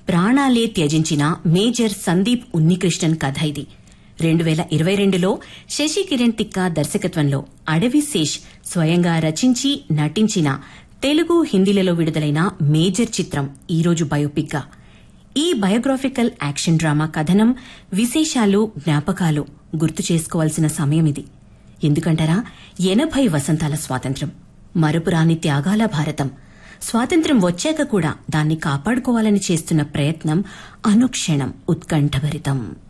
ప్రాణాలే త్యజించిన మేజర్ సందీప్ ఉన్నికృష్ణన్ కథ ఇది రెండు వేల ఇరవై రెండులో శశి కిరణ్ తిక్క దర్శకత్వంలో అడవి శేష్ స్వయంగా రచించి నటించిన తెలుగు హిందీలలో విడుదలైన మేజర్ చిత్రం ఈరోజు బయోపిక్గా ఈ బయోగ్రాఫికల్ యాక్షన్ డ్రామా కథనం విశేషాలు జ్ఞాపకాలు గుర్తు చేసుకోవాల్సిన సమయం ఇది ఎందుకంటారా ఎనభై వసంతాల స్వాతంత్ర్యం మరపురాని త్యాగాల భారతం స్వాతంత్ర్యం వచ్చాక కూడా దాన్ని కాపాడుకోవాలని చేస్తున్న ప్రయత్నం అనుక్షణం ఉత్కంఠభరితం